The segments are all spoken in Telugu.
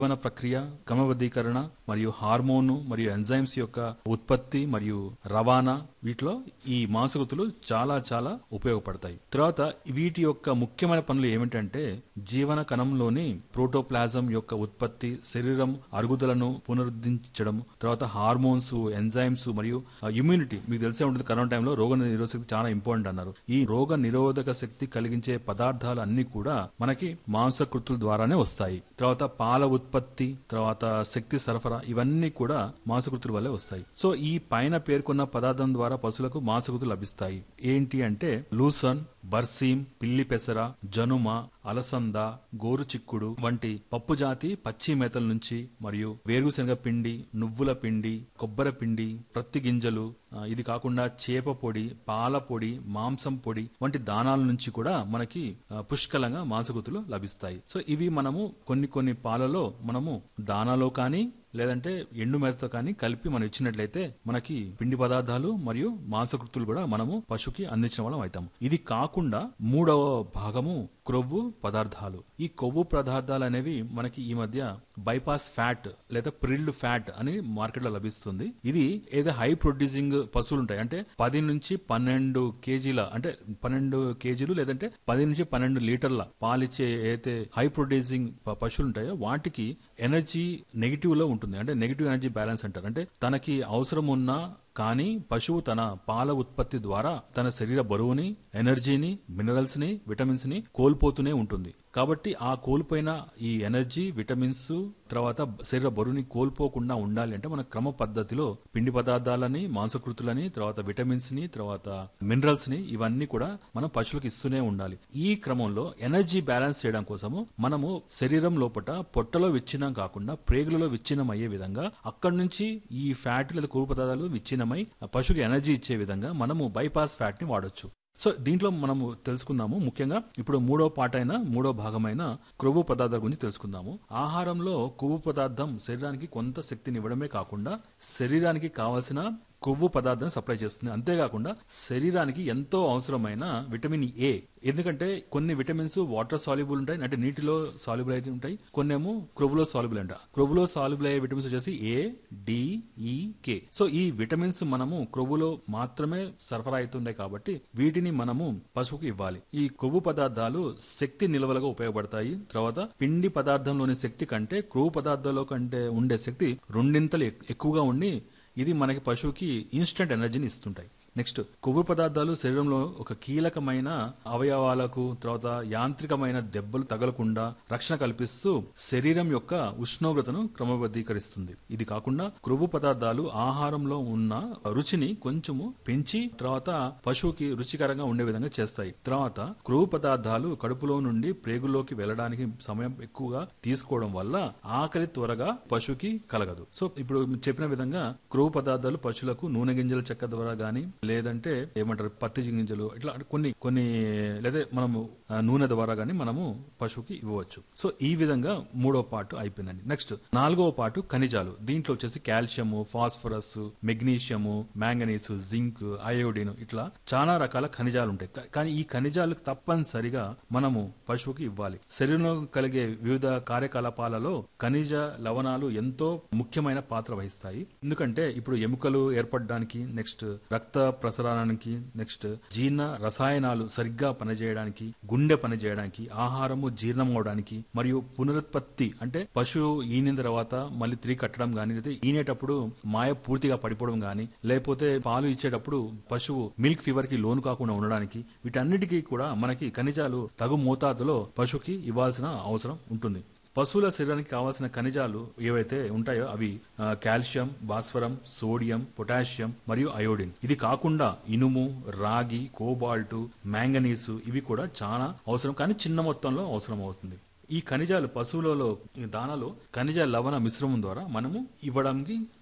జీవన ప్రక్రియ క్రమబద్ధీకరణ మరియు హార్మోను మరియు ఎంజైమ్స్ యొక్క ఉత్పత్తి మరియు రవాణా వీటిలో ఈ మాంసకృతులు చాలా చాలా ఉపయోగపడతాయి తర్వాత వీటి యొక్క ముఖ్యమైన పనులు ఏమిటంటే జీవన కణంలోని ప్రోటోప్లాజం యొక్క ఉత్పత్తి శరీరం అరుగుదలను పునరుద్ధరించడం తర్వాత హార్మోన్స్ ఎంజైమ్స్ మరియు ఇమ్యూనిటీ మీకు తెలిసే ఉంటుంది కరోనా టైంలో రోగ నిరోధక శక్తి చాలా ఇంపార్టెంట్ అన్నారు ఈ రోగ నిరోధక శక్తి కలిగించే పదార్థాలు అన్ని కూడా మనకి మాంసకృతుల ద్వారానే వస్తాయి తర్వాత పాల ఉత్పత్తి తర్వాత శక్తి సరఫరా ఇవన్నీ కూడా మాంసకృతుల వల్లే వస్తాయి సో ఈ పైన పేర్కొన్న పదార్థం ద్వారా పశువులకు మాంసకృతులు లభిస్తాయి ఏంటి అంటే లూసన్ బర్సీం పిల్లి పెసర జనుమ అలసంద గోరు చిక్కుడు వంటి పప్పు జాతి పచ్చి మేతల నుంచి మరియు వేరుశనగ పిండి నువ్వుల పిండి కొబ్బరి పిండి ప్రత్తి గింజలు ఆ, ఇది కాకుండా చేప పొడి పాల పొడి మాంసం పొడి వంటి దానాల నుంచి కూడా మనకి ఆ, పుష్కలంగా మాంసకృతులు లభిస్తాయి సో ఇవి మనము కొన్ని కొన్ని పాలలో మనము దానాలో కానీ లేదంటే ఎండు మేతతో కానీ కలిపి మనం ఇచ్చినట్లయితే మనకి పిండి పదార్థాలు మరియు మాంసకృతులు కూడా మనము పశువుకి అందించిన వాళ్ళం అవుతాం ఇది కాకుండా మూడవ భాగము క్రొవ్వు పదార్థాలు ఈ కొవ్వు పదార్థాలు అనేవి మనకి ఈ మధ్య బైపాస్ ఫ్యాట్ లేదా ప్రిల్డ్ ఫ్యాట్ అని మార్కెట్ లో లభిస్తుంది ఇది ఏదో హై ప్రొడ్యూసింగ్ పశువులు ఉంటాయి అంటే పది నుంచి పన్నెండు కేజీల అంటే పన్నెండు కేజీలు లేదంటే పది నుంచి పన్నెండు లీటర్ల పాలిచ్చే ఏదైతే హై ప్రొడ్యూసింగ్ ప- పశువులు ఉంటాయో వాటికి ఎనర్జీ నెగిటివ్ లో ఉంటుంది అంటే నెగిటివ్ ఎనర్జీ బ్యాలెన్స్ అంటారు అంటే తనకి అవసరం ఉన్న కానీ పశువు తన పాల ఉత్పత్తి ద్వారా తన శరీర బరువుని ఎనర్జీని మినరల్స్ ని విటమిన్స్ ని కోల్పోతూనే ఉంటుంది కాబట్టి ఆ కోల్పోయిన ఈ ఎనర్జీ విటమిన్స్ తర్వాత శరీర బరువుని కోల్పోకుండా ఉండాలి అంటే మన క్రమ పద్ధతిలో పిండి పదార్థాలని మాంసకృతులని తర్వాత విటమిన్స్ ని తర్వాత మినరల్స్ ని ఇవన్నీ కూడా మనం పశువులకు ఇస్తూనే ఉండాలి ఈ క్రమంలో ఎనర్జీ బ్యాలెన్స్ చేయడం కోసము మనము శరీరం లోపట పొట్టలో విచ్ఛిన్నం కాకుండా ప్రేగులలో విచ్ఛిన్నం అయ్యే విధంగా అక్కడి నుంచి ఈ ఫ్యాట్ లేదా కొవ్వు పదార్థాలు విచ్ఛిన్నమై ఆ పశువుకి ఎనర్జీ ఇచ్చే విధంగా మనము బైపాస్ ఫ్యాట్ ని వాడొచ్చు సో దీంట్లో మనము తెలుసుకుందాము ముఖ్యంగా ఇప్పుడు మూడో పాట అయిన మూడో భాగమైన క్రొవ్వు పదార్థాల గురించి తెలుసుకుందాము ఆహారంలో కొవ్వు పదార్థం శరీరానికి కొంత శక్తిని ఇవ్వడమే కాకుండా శరీరానికి కావలసిన కొవ్వు పదార్థం సప్లై చేస్తుంది అంతేకాకుండా శరీరానికి ఎంతో అవసరమైన విటమిన్ ఏ ఎందుకంటే కొన్ని విటమిన్స్ వాటర్ సాల్యుబుల్ ఉంటాయి అంటే నీటిలో సాల్యుబుల్ అయితే ఉంటాయి కొన్ని ఏమో క్రొవ్వులో సాల్యుబుల్ అంట క్రొవ్వులో సాల్యుబుల్ అయ్యే విటమిన్స్ వచ్చేసి ఏ డి ఈ కే సో ఈ విటమిన్స్ మనము క్రొవ్వులో మాత్రమే సరఫరా అవుతుంటాయి కాబట్టి వీటిని మనము పశువుకు ఇవ్వాలి ఈ కొవ్వు పదార్థాలు శక్తి నిల్వలుగా ఉపయోగపడతాయి తర్వాత పిండి పదార్థంలోని శక్తి కంటే క్రొవ్వు పదార్థంలో కంటే ఉండే శక్తి రెండింతలు ఎక్- ఎక్కువగా ఉండి ఇది మనకి పశువుకి ఇన్స్టెంట్ ఎనర్జీని ఇస్తుంటాయి నెక్స్ట్ కొవ్వు పదార్థాలు శరీరంలో ఒక కీలకమైన అవయవాలకు తర్వాత యాంత్రికమైన దెబ్బలు తగలకుండా రక్షణ కల్పిస్తూ శరీరం యొక్క ఉష్ణోగ్రతను క్రమబద్ధీకరిస్తుంది ఇది కాకుండా క్రొవ్వు పదార్థాలు ఆహారంలో ఉన్న రుచిని కొంచెము పెంచి తర్వాత పశువుకి రుచికరంగా ఉండే విధంగా చేస్తాయి తర్వాత క్రొవ్వు పదార్థాలు కడుపులో నుండి ప్రేగుల్లోకి వెళ్ళడానికి సమయం ఎక్కువగా తీసుకోవడం వల్ల ఆకలి త్వరగా పశువుకి కలగదు సో ఇప్పుడు చెప్పిన విధంగా క్రొవ్వు పదార్థాలు పశువులకు నూనె గింజల చెక్క ద్వారా గాని లేదంటే ఏమంటారు పత్తి గింజలు ఇట్లా కొన్ని కొన్ని లేదా మనము ఆ, నూనె ద్వారా గాని మనము పశువుకి ఇవ్వవచ్చు సో ఈ విధంగా మూడో పార్ట్ అయిపోయిందండి నెక్స్ట్ నాలుగవ పార్ట్ ఖనిజాలు దీంట్లో వచ్చేసి calcium phosphorus magnesium manganese zinc iodine ఇట్లా చాలా రకాల ఖనిజాలు ఉంటాయి కా- కానీ ఈ ఖనిజాలు తప్పనిసరిగా మనము పశువుకి ఇవ్వాలి శరీరంలో కలిగే వివిధ కార్యకలాపాలలో ఖనిజ లవణాలు ఎంతో ముఖ్యమైన పాత్ర వహిస్తాయి ఎందుకంటే ఇప్పుడు ఎముకలు ఏర్పడడానికి నెక్స్ట్ రక్త ప్రసరణానికి నెక్స్ట్ జీర్ణ రసాయనాలు సరిగ్గా పనిచేయడానికి గుండె పనిచేయడానికి ఆహారము జీర్ణం అవడానికి మరియు పునరుత్పత్తి అంటే పశువు ఈనిన తర్వాత మళ్ళీ తిరిగి కట్టడం గాని లేదా ఈనేటప్పుడు మాయ పూర్తిగా పడిపోవడం గాని లేకపోతే పాలు ఇచ్చేటప్పుడు పశువు మిల్క్ ఫీవర్ కి లోను కాకుండా ఉండడానికి వీటన్నిటికీ కూడా మనకి ఖనిజాలు తగు మోతాదులో పశువుకి ఇవ్వాల్సిన అవసరం ఉంటుంది పశువుల శరీరానికి కావాల్సిన ఖనిజాలు ఏవైతే ఉంటాయో అవి ఆ, కాల్షియం భాస్వరం సోడియం పొటాషియం మరియు అయోడిన్ ఇది కాకుండా ఇనుము రాగి కోబాల్టు మ్యాంగనీసు ఇవి కూడా చాలా అవసరం కానీ చిన్న మొత్తంలో అవసరం అవుతుంది ఈ ఖనిజాలు పశువులలో ఈ దానాలో ఖనిజ లవణ మిశ్రమం ద్వారా మనము ఇవ్వడానికి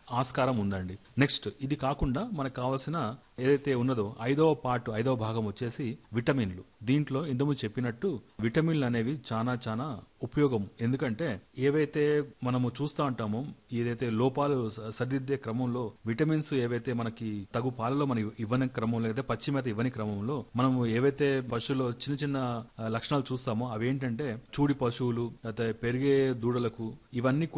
ఆస్కారం ఉందండి నెక్స్ట్ ఇది కాకుండా మనకు కావాల్సిన ఏదైతే ఉన్నదో ఐదవ పార్ట్ ఐదవ భాగం వచ్చేసి విటమిన్లు దీంట్లో ఇంతకు చెప్పినట్టు విటమిన్లు అనేవి చాలా చాలా ఉపయోగం ఎందుకంటే ఏవైతే మనము చూస్తూ ఉంటామో ఏదైతే లోపాలు స- సరిదిద్దే క్రమంలో విటమిన్స్ ఏవైతే మనకి తగు పాలలో మనం ఇవ్వని క్రమంలో అయితే పచ్చి మేత ఇవ్వని క్రమంలో మనము ఏవైతే పశువులో చిన్న చిన్న ఆ, లక్షణాలు చూస్తామో అవి ఏంటంటే చూడి పశువులు లేకపోతే పెరిగే దూడలకు ఇవన్నీ